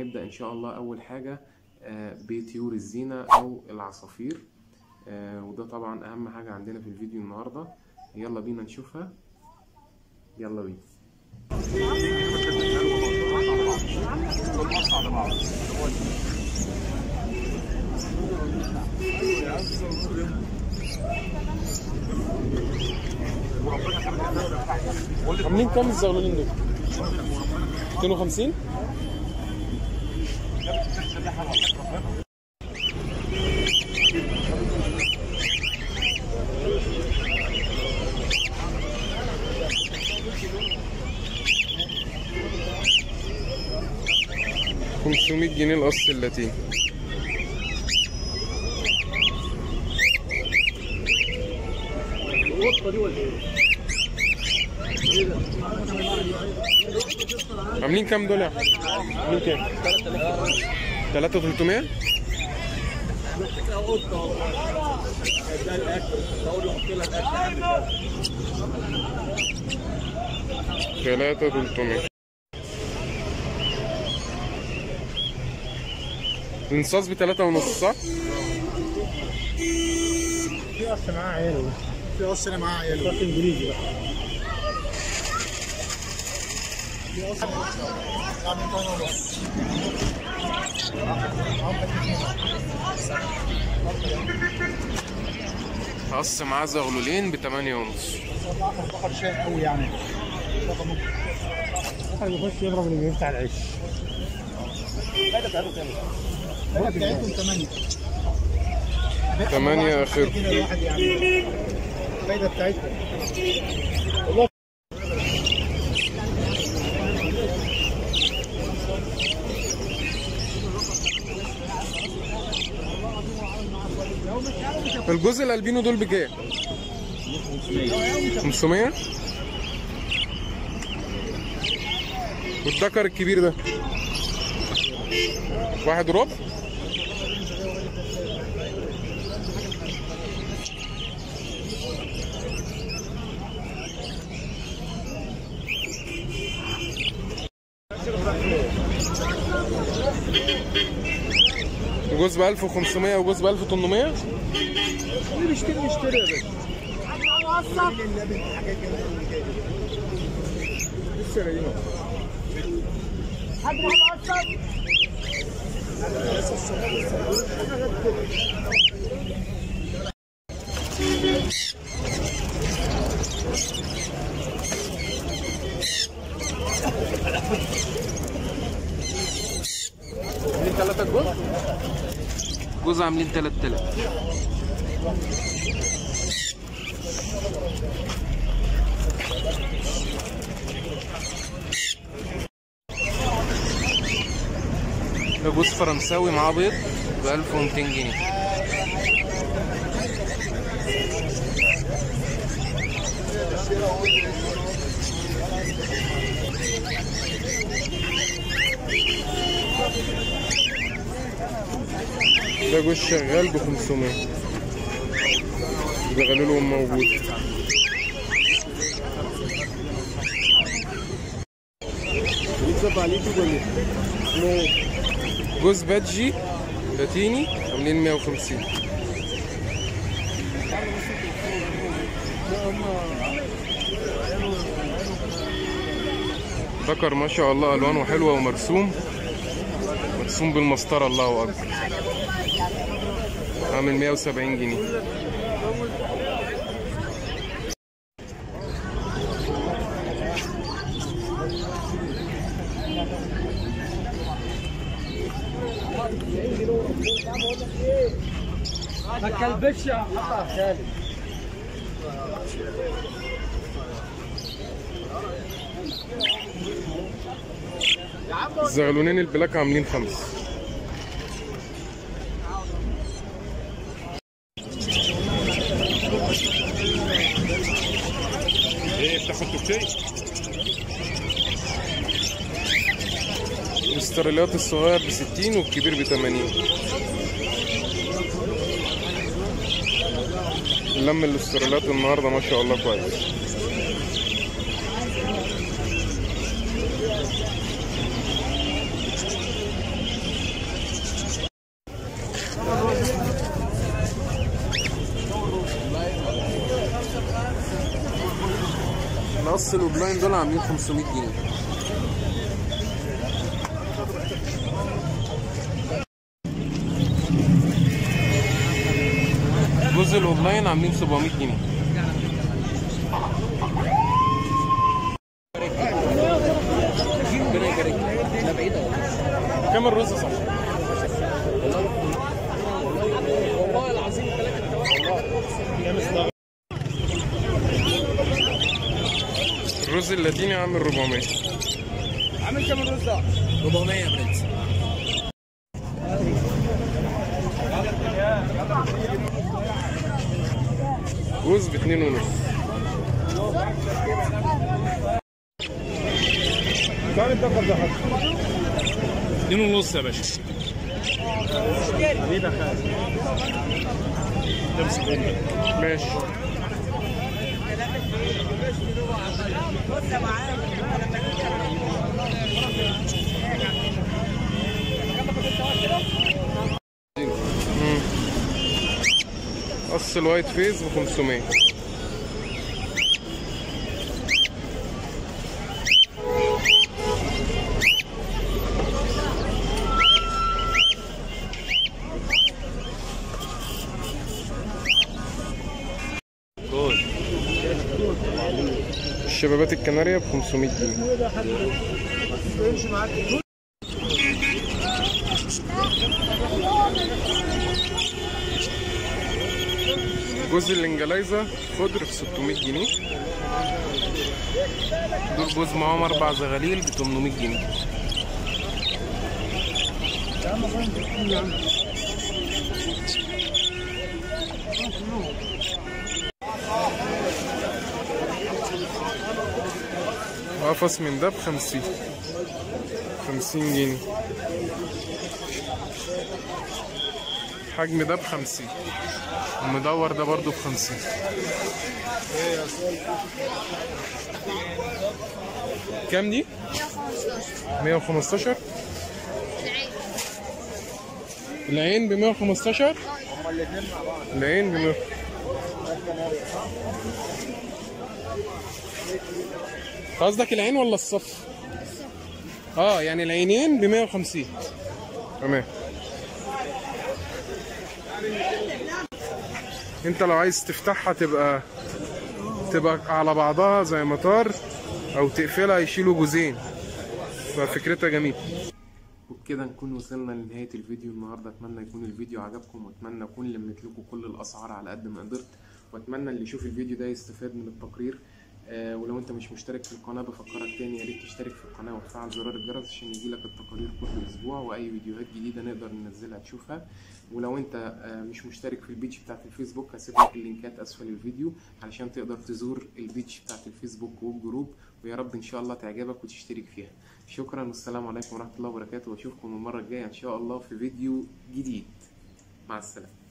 هنبدأ إن شاء الله أول حاجة آه، بطيور الزينة أو العصافير آه، وده طبعا أهم حاجة عندنا في الفيديو النهاردة يلا بينا نشوفها يلا بينا عاملين كام الزغلولين دول؟ 250 500 جنيه القص اللاتيني عاملين كام دول يا أحمد؟ عاملين كام؟ 3300 3300 الانصاص بتلاتة ونص صح؟ في قص معاه عياله في قص انا معاه عياله قص انجليزي بقى في قص عامل طن ونص قص معاه زغلولين بتمانية ونص فقط شيء قوي يعني رقم واحد بيخش يضرب اللي بيفتح العش الفائده بتاعتهم 8 تمانية آخر. كده الواحد يعني الفائده بتاعتهم الجزء الالبينو دول بكام؟ 500 والدكر الكبير ده واحد وربع جوز ب 1500 وجوز ب 1800 اللي بيشتري يشتري يا باشا اللبن حاجات جميله كده لسه رايقين عاملين ثلاثة جوز جوز عاملين 3000 ده جوز فرنساوي معاه بيض ب 1200 جنيه ده جوز شغال ب 500 ده غلولهم موجود بيتصب على اليوتيوب ولا ايه؟ جوز بادجي لاتيني عاملين 150 ذكر ما شاء الله الوانه حلوه ومرسوم مرسوم بالمسطره الله اكبر عامل 170 جنيه ما تكلبش يا خالد الزغلونين البلاك عاملين خمس ايه بتاخد توكتي الاستراليات الصغير ب 60 والكبير ب 80 لم الاستراليات النهارده ما شاء الله كويس قص الاونلاين دول عاملين 500 جنيه جزء الاونلاين عاملين 700 جنيه كام الرز صح؟ الرز اللاتيني عامل 400 عامل كام الرز ده؟ 400 يا برنس رز باتنين ونص كم الدقة ده حاجة؟ اتنين ونص يا باشا حبيبي خالد ماشي مم. قص الوايت فيز ب 500 الشبابات الكناريا ب 500 جنيه جوز الانجلايزة خضر ب 600 جنيه دول جوز معاهم اربع زغاليل ب 800 جنيه قفص من ده بخمسين خمسين جنيه حجم ده بخمسين المدور ده برضو بخمسين كام دي؟ مية وخمستاشر العين بمية وخمستاشر العين بمية قصدك العين ولا الصف؟ اه يعني العينين ب 150 تمام انت لو عايز تفتحها تبقى تبقى على بعضها زي مطار او تقفلها يشيلوا جزئين ففكرتها جميله وبكده نكون وصلنا لنهاية الفيديو النهاردة أتمنى يكون الفيديو عجبكم وأتمنى أكون لميت لكم كل الأسعار على قد ما قدرت وأتمنى اللي يشوف الفيديو ده يستفاد من التقرير آه ولو أنت مش مشترك في القناة بفكرك تاني يا ريت تشترك في القناة وتفعل زرار الجرس عشان يجيلك التقارير كل أسبوع وأي فيديوهات جديدة نقدر ننزلها تشوفها ولو أنت آه مش مشترك في البيج بتاعت الفيسبوك هسيب لك اللينكات أسفل الفيديو علشان تقدر تزور البيج بتاعت الفيسبوك والجروب ويا رب إن شاء الله تعجبك وتشترك فيها شكرا والسلام عليكم ورحمة الله وبركاته واشوفكم المرة الجاية ان شاء الله في فيديو جديد مع السلامة